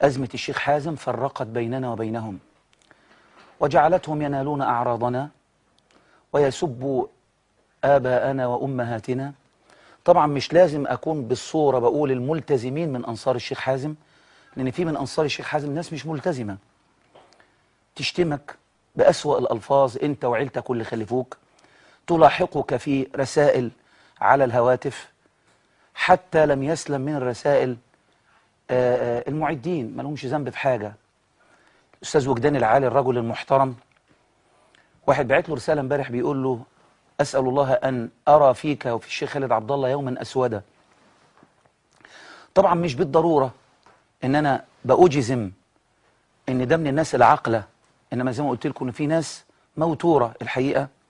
أزمة الشيخ حازم فرقت بيننا وبينهم وجعلتهم ينالون أعراضنا ويسبوا آباءنا وأمهاتنا طبعا مش لازم أكون بالصورة بقول الملتزمين من أنصار الشيخ حازم لأن في من أنصار الشيخ حازم ناس مش ملتزمة تشتمك بأسوأ الألفاظ أنت وعيلتك واللي خلفوك تلاحقك في رسائل على الهواتف حتى لم يسلم من الرسائل آه، آه، المعدين ما لهمش ذنب في حاجة الأستاذ وجدان العالي الرجل المحترم واحد بعت له رسالة امبارح بيقول له أسأل الله أن أرى فيك وفي الشيخ خالد عبد الله يوما أسودا طبعا مش بالضرورة إن أنا بأجزم إن ده من الناس العاقلة إنما زي ما قلت لكم إن في ناس موتورة الحقيقة